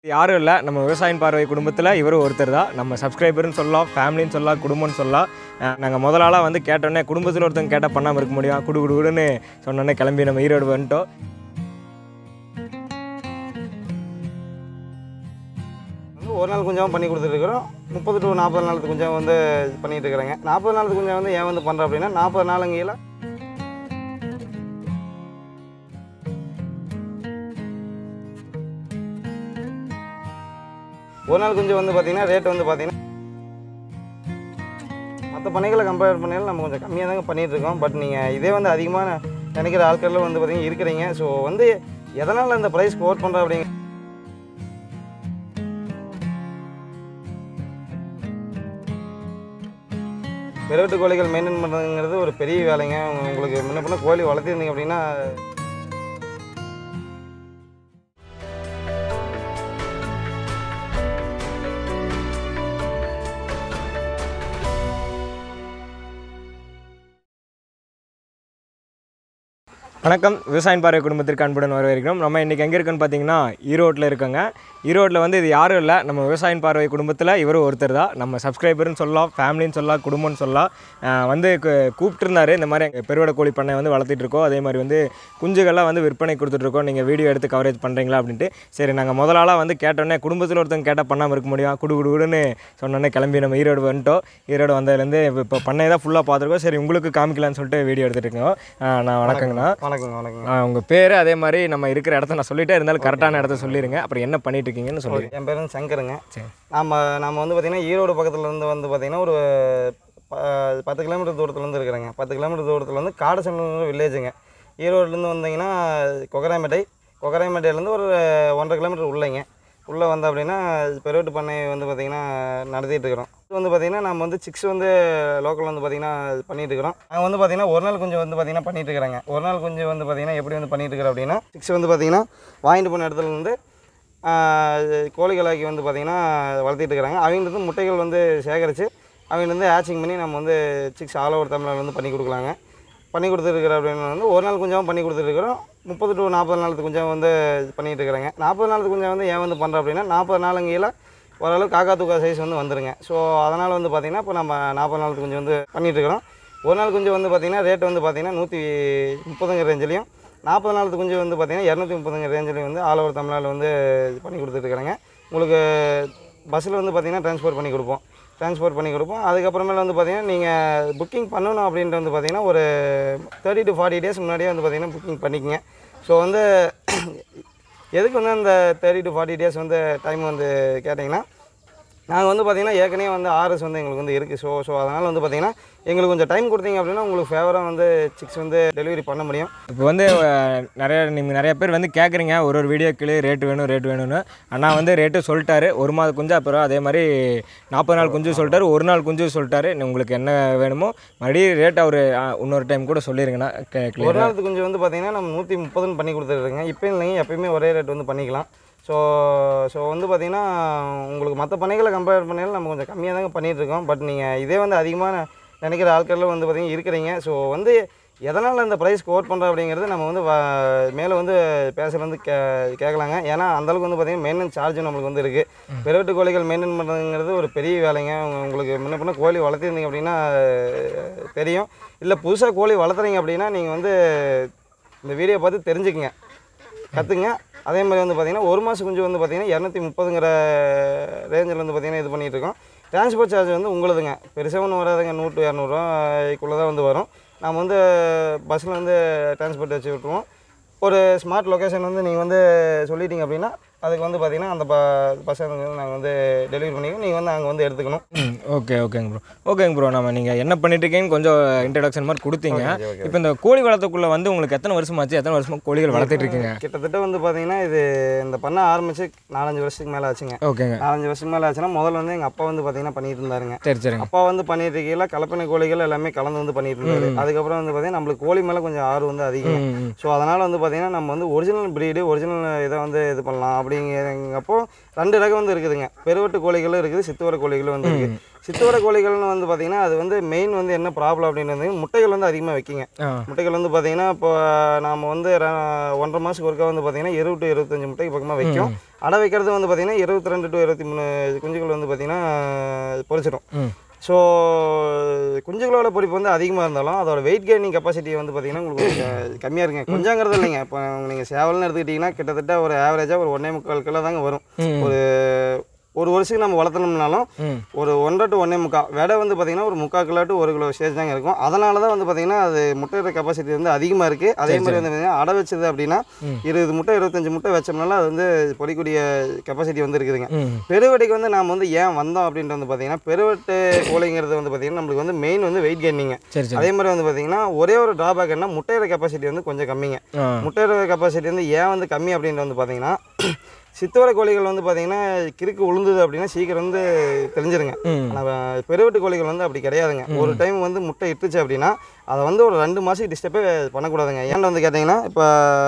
யாரும் இல்லை நம்ம விவசாயின் பார்வை குடும்பத்தில் இவரும் ஒருத்தர் தான் நம்ம சப்ஸ்கிரைபர்னு சொல்லலாம் ஃபேமிலின்னு சொல்லலாம் குடும்பம்னு சொல்லலாம் நாங்கள் முதல் ஆளாக வந்து கேட்டோன்னே குடும்பத்தில் ஒருத்தங்க கேட்டால் பண்ணாமல் இருக்க முடியும் குடு குடு குடுன்னு சொன்னோன்னே கிளம்பி நம்ம ஈரோடு வந்துட்டோம் வந்து ஒரு நாள் குஞ்சம் பண்ணி கொடுத்துருக்குறோம் முப்பது டு நாற்பது நாளுக்கு குஞ்சம் வந்து பண்ணிட்டு இருக்கிறேங்க நாற்பது நாளுக்கு குஞ்சம் வந்து ஏன் வந்து பண்ணுறோம் அப்படின்னா நாற்பது நாளுங்கையில் ஒரு நாள் குஞ்சு வந்து பார்த்தீங்கன்னா ரேட் வந்து பார்த்தீங்கன்னா மற்ற பண்ணைகளை கம்பேர் பண்ணையில் நம்ம கொஞ்சம் கம்மியாக தாங்க பண்ணிட்டு இருக்கோம் பட் நீங்கள் இதே வந்து அதிகமாக நினைக்கிற ஆட்களில் வந்து பார்த்தீங்கன்னா இருக்கிறீங்க ஸோ வந்து எதனால் இந்த ப்ரைஸ் கோட் பண்ணுறோம் அப்படிங்க பெருவெட்டு கோழிகள் மெயின்டைன் பண்ணுறதுங்கிறது ஒரு பெரிய வேலைங்க உங்க- உங்களுக்கு முன்ன பின்ன கோழி வளர்த்திருந்தீங்க அப்படின்னா வணக்கம் விவசாயின் பார்வை குடும்பத்திற்கு அன்புடன் வரவேற்கிறோம் நம்ம இன்றைக்கி எங்கே இருக்குன்னு பார்த்தீங்கன்னா ஈரோட்டில் இருக்கோங்க ஈரோட்டில் வந்து இது யாரும் இல்லை நம்ம விவசாயின் பார்வை குடும்பத்தில் இவரும் ஒருத்தர் தான் நம்ம சப்ஸ்கிரைபர்னு சொல்லலாம் ஃபேமிலின்னு சொல்லலாம் குடும்பம்னு சொல்லலாம் அஹ் வந்து கு- கூப்பிட்டுருந்தாரு இந்த மாதிரி பெருவடை கோழி பண்ணை வந்து வளர்த்திட்டு இருக்கோம் அதே மாதிரி வந்து குஞ்சுகள்லாம் வந்து விற்பனை கொடுத்துட்ருக்கோம் நீங்கள் வீடியோ எடுத்து கவரேஜ் பண்ணுறீங்களா அப்படின்ட்டு சரி நாங்கள் முதல் ஆளாக வந்து கேட்டோன்னே குடும்பத்தில் ஒருத்தங்க கேட்டால் பண்ணாமல் இருக்க முடியும் குடு குடு குடுன்னு சொன்னோன்னே கிளம்பி நம்ம ஈரோடு வந்துட்டோம் ஈரோடு வந்ததுலேருந்து இப்போ பண்ணையை தான் ஃபுல்லாக பார்த்துருக்கோம் சரி உங்களுக்கு காமிக்கலான்னு சொல்லிட்டு வீடியோ எடுத்துகிட்டு இருக்கோம் அஹ் நான் வணக்கங்கண்ணா வணக்கங்க வணக்கங்க ஆ, உங்க பேர் அதே மாதிரி நம்ம இருக்கிற இடத்த நான் சொல்லிட்டே இருந்தாலும் கரெக்டான இடத்த சொல்லிடுங்க அப்புறம் என்ன பண்ணிட்டு இருக்கீங்கன்னு சொல்லிடுங்க என் பேர் வந்து சங்கருங்க சரி. நம்ம நம்ம வந்து பார்த்திங்கன்னா ஈரோடு பக்கத்துல இருந்து வந்து பார்த்திங்கன்னா ஒரு ப- பத்து கிலோமீட்டர் தூரத்துல இருந்து இருக்கிறேங்க பத்து கிலோமீட்டர் தூரத்தில் வந்து காடசனூர் வில்லேஜுங்க ஈரோடுலேருந்து வந்தீங்கன்னா கொகராம்பேட்டை கொகராம்பேட்டையிலேருந்து ஒரு ஒன்றரை கிலோமீட்டர் உள்ளேங்க உள்ளே வந்து அப்படின்னா பெருவெட்டு பண்ணை வந்து பார்த்திங்கன்னா நடத்திட்டு இருக்கிறோம் இது வந்து பார்த்திங்கன்னா நம்ம வந்து சிக்ஸ் வந்து லோக்கல் வந்து பார்த்திங்கன்னா பண்ணிட்டு இருக்கிறோம் நாங்கள் வந்து பார்த்திங்கன்னா ஒரு நாள் கொஞ்சம் வந்து பார்த்திங்கன்னா பண்ணிட்டு இருக்கிறாங்க ஒரு நாள் கொஞ்சம் வந்து பார்த்திங்கன்னா எப்படி வந்து பண்ணிட்டு இருக்கிறோம் அப்படின்னா சிக்ஸ் வந்து பார்த்திங்கன்னா வாங்கிட்டு போன இடத்துல இருந்து ஆஹ் கோழிகளாக்கி வந்து பார்த்திங்கன்னா வளர்த்திட்டு இருக்கிறாங்க அவங்களுக்கு முட்டைகள் வந்து சேகரித்து அவங்களுக்கு ஹேச்சிங் பண்ணி நம்ம வந்து சிக்ஸ் ஆல் ஓவர் தமிழ்நாடு வந்து பண்ணி கொடுக்கலாங்க பண்ணி கொடுத்துருக்குற அப்படின்னு வந்து ஒரு நாள் கொஞ்சம் பண்ணி கொடுத்துருக்குறோம் முப்பது டு நாற்பது நாளுக்கு கொஞ்சம் வந்து பண்ணிகிட்டு இருக்கிறாங்க நாற்பது நாளுக்கு கொஞ்சம் வந்து ஏன் வந்து பண்ணுறோம் அப்படின்னா நாற்பது நாளுங்கையில் ஓரளவு காக்கா தூக்கா சைஸ் வந்து வந்துருங்க ஸோ அதனால் வந்து பார்த்திங்கன்னா இப்போ நம்ம நாற்பது நாளுக்கு கொஞ்சம் வந்து பண்ணிகிட்டு இருக்கிறோம் ஒரு நாள் குஞ்சு வந்து பார்த்திங்கன்னா ரேட் வந்து பார்த்திங்கன்னா நூற்றி முப்பதுங்க ரேஞ்சிலையும் நாற்பது நாளுக்கு குஞ்சு வந்து பார்த்திங்கன்னா இரநூத்தி முப்பதுங்க ரேஞ்சிலையும் வந்து ஆல் ஓவர் தமிழ்நாடு வந்து பண்ணி கொடுத்துட்ருக்குறாங்க உங்களுக்கு பஸ்ஸில் வந்து பார்த்திங்கன்னா ட்ரான்ஸ்போர்ட் பண்ணி கொடுப்போம் ட்ரான்ஸ்போர்ட் பண்ணி கொடுப்போம் அதுக்கப்புறமேல வந்து பார்த்திங்கன்னா நீங்கள் புக்கிங் பண்ணணும் அப்படின்ட்டு வந்து பார்த்திங்கன்னா ஒரு தேர்ட்டி டு ஃபார்ட்டி டேஸ் முன்னாடியே வந்து பார்த்திங்கன்னா புக்கிங் பண்ணிக்கங்க ஸோ வந்து எதுக்கு வந்து அந்த தேர்ட்டி டு ஃபார்ட்டி டேஸ் வந்து டைம் வந்து கேட்டிங்கன்னா நாங்கள் வந்து பார்த்திங்கன்னா ஏற்கனவே வந்து ஆர்எஸ் வந்து எங்களுக்கு வந்து இருக்குது ஸோ ஸோ அதனால் வந்து பார்த்திங்கன்னா எங்களுக்கு கொஞ்சம் டைம் கொடுத்தீங்க அப்படின்னா உங்களுக்கு ஃபேவராக வந்து சிக்ஸ் வந்து டெலிவரி பண்ண முடியும் இப்போ வந்து அஹ், நிறைய நீங்கள் நிறைய பேர் வந்து கேட்குறீங்க ஒரு ஒரு வீடியோக்கு ரேட் வேணும் ரேட் வேணும்னு அண்ணா வந்து ரேட்டு சொல்லிட்டாரு ஒரு மாத குஞ்சு அப்புறம் அதே மாதிரி நாற்பது நாள் குஞ்சு சொல்லிட்டாரு ஒரு நாள் குஞ்சு சொல்லிட்டாரு உங்களுக்கு என்ன வேணுமோ மறுபடியும் ரேட் அவர் இன்னொரு டைம் கூட சொல்லிடுங்கண்ணா ஒரு கிளியர் நாளுக்கு கொஞ்சம் வந்து பார்த்திங்கன்னா நம்ம நூற்றி முப்பதுன்னு பண்ணி கொடுத்துருக்குங்க இப்போ இல்லைங்க எப்பயுமே ஒரே ரேட் வந்து பண்ணிக்கலாம் ஸோ ஸோ வந்து பார்த்திங்கன்னா உங்களுக்கு மற்ற பண்ணைகளை கம்பேர் பண்ணையில் நம்ம கொஞ்சம் கம்மியாக தாங்க பண்ணிகிட்டு இருக்கோம் பட் நீங்கள் இதே வந்து அதிகமாக நினைக்கிற ஆட்களில் வந்து பார்த்திங்கன்னா இருக்கிறீங்க ஸோ வந்து எதனால் இந்த ப்ரைஸ் கோட் பண்ணுறோம் அப்படிங்கிறது நம்ம வந்து வ- மேலே வந்து பேசுகிறது வந்து கே கேட்கலாங்க ஏன்னா அந்தளவுக்கு வந்து பார்த்திங்கன்னா மெயின்டெனன்ஸ் சார்ஜ் நம்மளுக்கு வந்து இருக்குது பெருவெட்டு கோழிகள் மெயின்டைன் பண்ணுறதுங்கிறது ஒரு பெரிய வேலைங்க உங்க- உங்களுக்கு முன்ன பின்ன கோழி வளர்த்திருந்தீங்க அப்படின்னா அஹ், தெரியும் இல்லை புதுசாக கோழி வளர்த்துறீங்க அப்படின்னா நீங்கள் வந்து இந்த வீடியோ பார்த்து தெரிஞ்சுக்குங்க கற்றுங்க அதே மாதிரி வந்து பார்த்திங்கன்னா ஒரு மாதம் குஞ்சு வந்து பார்த்திங்கன்னா இரநூத்தி முப்பதுங்கிற ரேஞ்சில் வந்து பார்த்திங்கன்னா இது பண்ணிகிட்டு இருக்கோம் டிரான்ஸ்போர்ட் சார்ஜ் வந்து உங்களுதுங்க பெருசாக ஒன்றும் வராதுங்க நூறு டு இரநூறுவாய்க்குள்ளே தான் வந்து வரும் நம்ம வந்து பஸ்ஸில் வந்து டிரான்ஸ்போர்ட் வச்சு விட்ருவோம் ஒரு ஸ்மார்ட் லொக்கேஷன் வந்து நீங்கள் வந்து சொல்லிட்டீங்க அப்படின்னா அதுக்கு வந்து பார்த்திங்கன்னா அந்த ப பஸ்ஸை வந்து நாங்கள் வந்து டெலிவரி பண்ணிக்கணும் நீங்கள் வந்து அங்கே வந்து எடுத்துக்கணும் ம் ஓகே ஓகேங்க ப்ரோ ஓகேங்க ப்ரோ நம்ம நீங்கள் என்ன பண்ணிட்டு இருக்கீங்கன்னு கொஞ்சம் இன்ட்ரடக்ஷன் மாதிரி கொடுத்தீங்க Okay, okay, இப்போ இந்த கோழி வளர்த்துக்குள்ளே வந்து உங்களுக்கு எத்தனை வருஷமாச்சு எத்தனை வருஷமா கோழிகள் வளர்த்துட்டு இருக்கீங்க கிட்டத்தட்ட வந்து பார்த்தீங்கன்னா இது இந்த பண்ண ஆரம்பித்து நாலஞ்சு வருஷத்துக்கு மேலே ஆச்சுங்க ஓகேங்க நாலஞ்சு வருஷத்துக்கு மேலே ஆச்சுன்னா முதல்ல வந்து எங்கள் அப்பா வந்து பார்த்தீங்கன்னா பண்ணிட்டு இருந்தாருங்க சரி சரிங்க அப்பா வந்து பண்ணிட்டு இருக்கையில கலப்பின கோழிகள் எல்லாமே கலந்து வந்து பண்ணிட்டு இருந்தாரு அதுக்கப்புறம் வந்து பார்த்தீங்கன்னா நம்மளுக்கு கோழி மேலே கொஞ்சம் ஆர்வம் வந்து அதிகம் ம், ம். ஸோ அதனால் வந்து பார்த்தீங்கன்னா நம்ம வந்து ஒரிஜினல் ப்ரீடு ஒரிஜினல் இதை வந்து இது பண்ணலாம் அப்படிங்கிறப்போ ரெண்டு ரகம் வந்து இருக்குதுங்க பெருவெட்டு கோழிகளும் இருக்குது சித்துவர கோழிகளும் வந்து இருக்குது சித்துவர கோழிகள்னு வந்து பார்த்தீங்கன்னா அது வந்து மெயின் வந்து என்ன ப்ராப்ளம் அப்படின்றது முட்டைகள் வந்து அதிகமாக வைக்கிங்க ஆ முட்டைகள் வந்து பார்த்தீங்கன்னா இப்போ நாம் வந்து ர- ஒன்றரை மாதத்துக்கு ஒருக்கா வந்து பார்த்தீங்கன்னா இருபது டு இருபத்தஞ்சு முட்டைக்கு பக்கமாக வைக்கும் அடை வைக்கிறது வந்து பார்த்தீங்கன்னா இருபத்தி ரெண்டு டு இருபத்தி மூணு குஞ்சுகள் வந்து பார்த்தீங்கன்னா பொரிச்சிடும் ம் ஸோ குஞ்சுகளோட பொறிப்பு வந்து அதிகமாக இருந்தாலும் அதோட வெயிட் கெய்னிங் கெப்பாசிட்டி வந்து பார்த்தீங்கன்னா உங்களுக்கு கம்மியாக இருக்குங்க கொஞ்சங்கிறது இல்லைங்க இப்போ நீங்கள் சேவல்னு எடுத்துக்கிட்டிங்கன்னா கிட்டத்தட்ட ஒரு ஆவரேஜாக ஒரு ஒன்றே முக்கால் கிலோ தாங்க வரும் ம். ஒரு ஒரு வருஷத்துக்கு நம்ம வளர்த்தணும்னாலும் ம் ஒரு ஒன்றரை டு ஒன்றே முக்கால் விடை வந்து பார்த்தீங்கன்னா ஒரு முக்கால் கிலோ டு ஒரு கிலோ ஸ்டேஜ் தாங்க இருக்கும் அதனால தான் வந்து பார்த்தீங்கன்னா அது முட்டையோட கெப்பாசிட்டி வந்து அதிகமாக இருக்குது அதே மாதிரி வந்து பார்த்தீங்கன்னா அடை வச்சது அப்படின்னா இருபது முட்டை இருபத்தஞ்சு முட்டை வச்சோம்னால அது வந்து பொறிக்கூடிய கெப்பாசிட்டி வந்து இருக்குதுங்க ம் பெருவெட்டிக்கு வந்து நாம் வந்து ஏன் வந்தோம் அப்படின்ட்டு வந்து பார்த்தீங்கன்னா பெருவெட்டு கோழிங்கிறது வந்து பார்த்தீங்கன்னா நம்மளுக்கு வந்து மெயின் வந்து வெயிட் கெய்னிங்க சரி சரி அதே மாதிரி வந்து பார்த்தீங்கன்னா ஒரே ஒரு ட்ராபேக் என்ன முட்டையோட கெப்பாசிட்டி வந்து கொஞ்சம் கம்மிங்க ஆ முட்டையோட கெப்பாசிட்டி வந்து ஏன் வந்து கம்மி அப்படின்ட்டு வந்து பார்த்தீங்கன்னா சித்தோர கோழிகள் வந்து பார்த்தீங்கன்னா கிறுக்கு உளுந்தது அப்படின்னா சீக்கிரம் வந்து தெரிஞ்சிருங்க ம் ஆனால் பெருவெட்டு கோழிகள் வந்து அப்படி கிடையாதுங்க ஒரு டைம் வந்து முட்டை இட்டுச்சு அப்படின்னா அதை வந்து ஒரு ரெண்டு மாதம் டிஸ்டர்பே பண்ணக்கூடாதுங்க ஏன்டா வந்து கேட்டிங்கன்னா இப்போ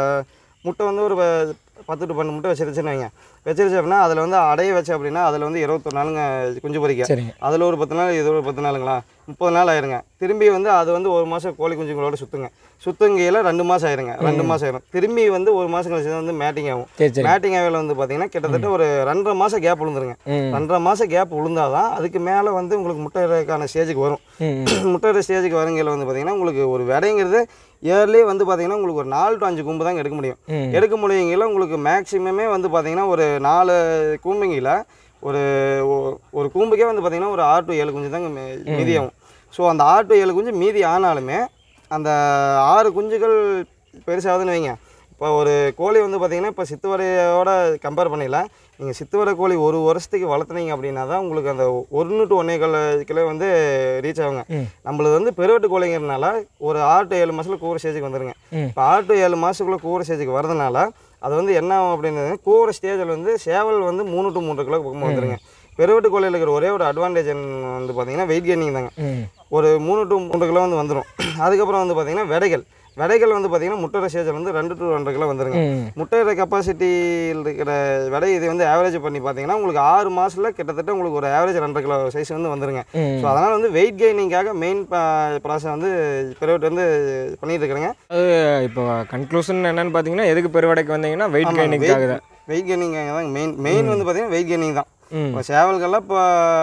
முட்டை வந்து ஒரு ப- பத்து டு பன்னெண்டு முட்டை வச்சிருச்சுன்னு வைங்க வச்சிருச்சு அப்படின்னா அதில் வந்து அடைய வச்சு அப்படின்னா அதில் வந்து இருபத்தொரு நாளுங்க குஞ்சு பொரிக்க சரிங்க அதில் ஒரு பத்து நாள் இது ஒரு பத்து நாளுங்களா முப்பது நாள் ஆயிருங்க திரும்பி வந்து அது வந்து ஒரு மாதம் கோழி குஞ்சுங்களோட சுற்றுங்க சுத்துங்கையில் ரெண்டு மாதம் ஆயிருங்க ரெண்டு மாதம் ஆயிரும் திரும்பி வந்து ஒரு மாதம் கழிச்சு தான் வந்து மேட்டிங் ஆகும் சரி சரி மேட்டிங் ஆகையில் வந்து பார்த்தீங்கன்னா கிட்டத்தட்ட ஒரு ரெண்டரை மாதம் கேப் விழுந்துருங்க ம் ரெண்டரை மாதம் கேப் விழுந்தாதான் அதுக்கு மேலே வந்து உங்களுக்கு முட்டைக்கான ஸ்டேஜுக்கு வரும் ம் முட்டையிற ஸ்டேஜுக்கு வருங்கையில் வந்து பார்த்தீங்கன்னா உங்களுக்கு ஒரு விடைங்கிறது இயர்லி வந்து பார்த்தீங்கன்னா உங்களுக்கு ஒரு நாலு டு அஞ்சு கும்பு தாங்க எடுக்க முடியும் ம் எடுக்க முடியுங்கில உங்களுக்கு மேக்ஸிமமே வந்து பார்த்தீங்கன்னா ஒரு நாலு கூம்புங்கில ஒரு ஒ- ஒரு கூம்புக்கே வந்து பார்த்தீங்கன்னா ஒரு ஆறு டு ஏழு குஞ்சு தாங்க மீ- மீதியாகும் ஸோ அந்த ஆறு டு ஏழு குஞ்சு மீதி ஆனாலுமே அந்த ஆறு குஞ்சுகள் பெருசாகுதுன்னு வைங்க இப்போ ஒரு கோழி வந்து பார்த்தீங்கன்னா இப்போ சித்துவரையோட கம்பேர் பண்ணல நீங்கள் சித்துவரை கோழி ஒரு வருஷத்துக்கு வளர்த்துனீங்க அப்படின்னா தான் உங்களுக்கு அந்த ஒன்று டு ஒன்றே கால் கிலோ வந்து ரீச் ஆகுங்க ம். நம்மளது வந்து பெருவெட்டு கோழிங்கிறதுனால ஒரு ஆறு டு ஏழு மாதத்தில் கூற ஸ்டேஜுக்கு வந்துருங்க ம். இப்போ ஆறு டு ஏழு மாதத்துக்குள்ளே கூற ஸ்டேஜுக்கு வரதுனால அது வந்து என்ன ஆகும் அப்படின்றது கூற ஸ்டேஜில் வந்து சேவல் வந்து மூணு டு மூன்று கிலோ பக்கமாக வந்துருங்க பெருவெட்டு கோழியில் இருக்கிற ஒரே ஒரு அட்வான்டேஜ் வந்து பார்த்தீங்கன்னா வெயிட் கெய்னிங் தாங்க ம் ஒரு மூணு டு மூன்று கிலோ வந்து வந்துடும் அதுக்கப்புறம் வந்து பார்த்தீங்கன்னா விடைகள் விடைகள் வந்து பார்த்தீங்கன்னா முட்டையோட ஸ்டேஜில் வந்து ரெண்டு டு ரெண்டரை கிலோ வந்துருங்க ம் முட்டையோட கெப்பாசிட்டியில் இருக்கிற விடை இது வந்து ஆவரேஜ் பண்ணி பார்த்தீங்கன்னா உங்களுக்கு ஆறு மாதத்தில் கிட்டத்தட்ட உங்களுக்கு ஒரு ஆவரேஜ் ரெண்டரை கிலோ சைஸ் வந்து வந்துருங்க ம் ஸோ அதனால் வந்து வெயிட் கெய்னிங்காக மெயின் ப்ராசஸ் வந்து பிரைவேட் வந்து பண்ணிட்டு இருக்கிறேங்க அது இப்போ கன்க்ளூஷன் என்னன்னு பார்த்தீங்கன்னா எதுக்கு பெருவடைக்கு வந்தீங்கன்னா வெயிட் ஆமாங்க, கெய்னிங்காக தான் வெயிட் கெய்னிங் தான் மெயின் மெயின் வந்து பார்த்தீங்கன்னா வெயிட் கெய்னிங் தான் ம் இப்போ சேவல்கள்லாம் இப்போ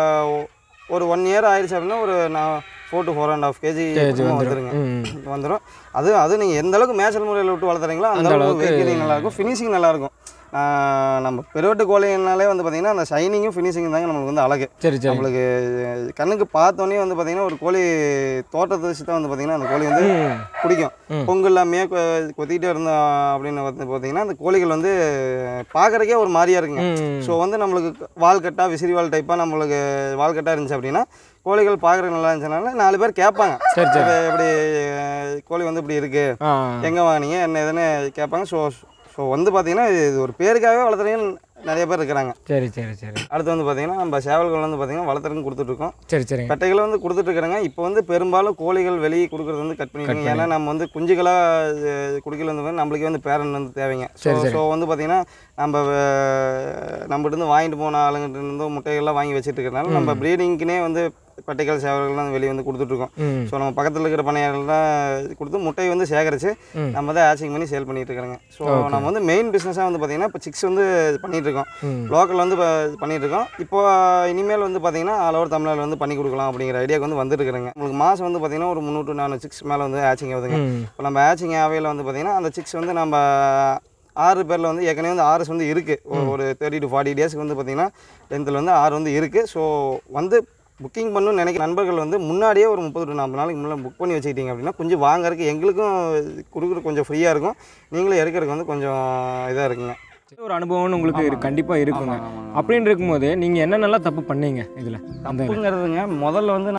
ஒரு ஒன் இயர் ஆயிடுச்சு அப்படின்னா ஒரு நான் four to four and half KG வந்துருங்க ம் வந்துடும் அது அது நீங்கள் எந்த அளவுக்கு மேய்ச்சல் முறையில் விட்டு வளர்த்துறீங்களோ அந்த அளவுக்கு வெயிட் கெய்னிங் நல்லாயிருக்கும் ஃபினிஷிங் நல்லாயிருக்கும் நம்ம பெருவெட்டு கோழினாலே வந்து பார்த்தீங்கன்னா அந்த ஷைனிங்கும் ஃபினிஷிங் தாங்க நம்மளுக்கு வந்து அழகு சரி சரி நம்மளுக்கு கண்ணுக்கு பார்த்தோன்னே வந்து பார்த்தீங்கன்னா ஒரு கோழி தோட்டத்தை வச்சு தான் வந்து பார்த்தீங்கன்னா அந்த கோழி வந்து ம் பிடிக்கும் ம். பொங்கல் இல்லாமையே கொ- கொத்திக்கிட்டே இருந்தோம் அப்படின்னு வந்து பார்த்தீங்கன்னா அந்த கோழிகள் வந்து பார்க்குறக்கே ஒரு மாதிரியா இருக்குங்க ம் ஸோ வந்து நம்மளுக்கு வால் கட்டா விசிறி வால் டைப்பாக நம்மளுக்கு வால் கட்டா இருந்துச்சு அப்படின்னா கோழிகள் பார்க்குறதுக்கு நல்லா இருந்துச்சுனால நாலு பேர் கேட்பாங்க சரி சரி இப்ப இப்படி அஹ், கோழி வந்து இப்படி இருக்கு ஆ எங்கே வாங்கினீங்க என்ன ஏதுன்னு கேட்பாங்க ஸோ ஸோ வந்து பார்த்தீங்கன்னா இது ஒரு பேருக்காகவே வளர்த்துறீங்கன்னு நிறைய பேர் இருக்கிறாங்க சரி சரி சரி அடுத்து வந்து பார்த்தீங்கன்னா நம்ம சேவல்கள் வந்து பார்த்தீங்கன்னா வளர்த்துறதுக்கு கொடுத்துட்ருக்கோம் சரி சரிங்க கட்டைகளை வந்து கொடுத்துட்ருக்குறாங்க இப்போ வந்து பெரும்பாலும் கோழிகள் வெளியே கொடுக்குறது வந்து கட் பண்ணிடுங்க ஏன்னா நம்ம வந்து குஞ்சுகளாக குடிக்கல வந்து நம்மளுக்கே வந்து பேரன் வந்து தேவைங்க ஸோ சரி, சரி. ஸோ வந்து பார்த்தீங்கன்னா நம்ம அஹ், நம்மகிட்ட இருந்து வாங்கிட்டு போன ஆளுங்கிட்ட இருந்தோ முட்டைகள்லாம் வாங்கி வச்சுட்டு இருக்கிறனால நம்ம ப்ரீடிங்க்குனே வந்து பட்டைகள் சேவல்கள்லாம் வெளியே வந்து கொடுத்துட்ருக்கோம் ம் ஸோ நம்ம பக்கத்தில் இருக்கிற பண்ணையாளர்கள்லாம் கொடுத்து முட்டையை வந்து சேகரித்து ம். நம்ம தான் ஆச்சிங் பண்ணி சேல் பண்ணிட்டு இருக்கிறோங்க ஸோ நம்ம வந்து மெயின் பிஸ்னஸாக வந்து பார்த்தீங்கன்னா இப்போ சிக்ஸ் வந்து பண்ணிட்டு இருக்கோம் ம் லோக்கல் வந்து இப்போ பண்ணிட்டு இருக்கோம் இப்போ இனிமேல் வந்து பார்த்தீங்கன்னா ஆல் ஓவர் தமிழ்நாடு வந்து பண்ணி கொடுக்கலாம் அப்படிங்கிற ஐடியாக்கு வந்து வந்துட்டு இருக்கிறேங்க உங்களுக்கு மாதம் வந்து பார்த்தீங்கன்னா ஒரு முந்நூறு நானூறு சிக்ஸ் மேலே வந்து ஆச்சிங் ஆகுதுங்க ம் இப்போ நம்ம ஆச்சிங் ஆவையில் வந்து பார்த்தீங்கன்னா அந்த சிக்ஸ் வந்து நம்ம ஆறு பேரில் வந்து ஏற்கனவே வந்து ஆர்எஸ் வந்து இருக்குது ஒரு தேர்ட்டி டு ஃபார்ட்டி டேஸ்க்கு வந்து பார்த்தீங்கன்னா டென்த்தில் வந்து ஆறு வந்து இருக்குது ஸோ வந்து புக்கிங் பண்ணணும்னு நினைக்கிற நண்பர்கள் வந்து முன்னாடியே ஒரு முப்பது டு நாற்பது நாளைக்கு முன்னாடி புக் பண்ணி வச்சுக்கிட்டீங்க அப்படின்னா கொஞ்சம் வாங்குறதுக்கு எங்களுக்கும் கொடுக்குறது கொஞ்சம் ஃப்ரீயாக இருக்கும் நீங்களும் எடுக்கிறதுக்கு வந்து கொஞ்சம் இதாக இருக்குங்க ஒரு அனுபவம்னு உங்களுக்கு இரு- கண்டிப்பா இருக்குங்க அப்படின்னு இருக்கும்போது நீங்க என்னென்னலாம் தப்பு பண்ணீங்க இதுல அந்த தப்புங்கிறதுங்க முதல்ல வந்து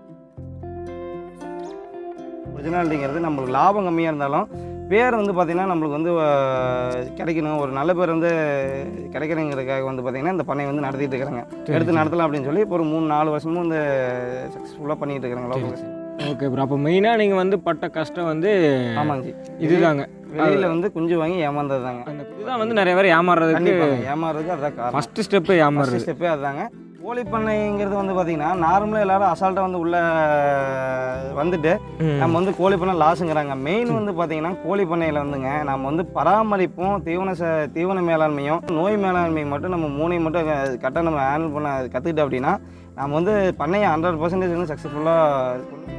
ஒரிஜினாலிட்டிங்கிறது நம்மளுக்கு லாபம் கம்மியாக இருந்தாலும் பேர் வந்து பார்த்திங்கன்னா நம்மளுக்கு வந்து அஹ், கிடைக்கணும் ஒரு நல்ல பேர் வந்து கிடைக்கணுங்கிறதுக்காக வந்து பார்த்திங்கன்னா இந்த பண்ணை வந்து நடத்திட்டு இருக்கிறாங்க எடுத்து நடத்தலாம் அப்படின்னு சொல்லி இப்போ ஒரு மூணு நாலு வருஷமும் வந்து சக்ஸஸ்ஃபுல்லாக பண்ணிட்டு இருக்கிறாங்க லோக்கல் ஓகே ப்ரோ அப்போ மெயினாக நீங்கள் வந்து பட்ட கஷ்டம் வந்து ஆமாங்க ஜி இதுதாங்க வெளியில் வந்து குஞ்சு வாங்கி ஏமாந்தது அந்த இதுதான் வந்து நிறைய பேர் ஏமாறுறதுக்கு கண்டிப்பாக ஏமாறதுக்கு அதுதான் காரணம் ஃபர்ஸ்ட் ஸ்டெப்பு ஏமாறுறது ஃபஸ்ட் ஸ்டெப்பே அதுதாங்க கோழி பண்ணைங்கிறது வந்து பார்த்தீங்கன்னா நார்மலாக எல்லாரும் அசால்ட்டாக வந்து உள்ளே வந்துட்டு ம். நம்ம வந்து கோழி பண்ணை லாஸுங்கிறாங்க மெயின் வந்து பார்த்தீங்கன்னா கோழி பண்ணையில் வந்துங்க நம்ம வந்து பராமரிப்பும் தீவன ச தீவன மேலாண்மையும் நோய் மேலாண்மையும் மட்டும் நம்ம மூணையும் மட்டும் கரெக்டாக நம்ம ஹேண்டில் பண்ண கற்றுக்கிட்டோம் அப்படின்னா நம்ம வந்து பண்ணையை ஹண்ட்ரட் பர்சன்டேஜ் வந்து சக்ஸஸ்ஃபுல்லாக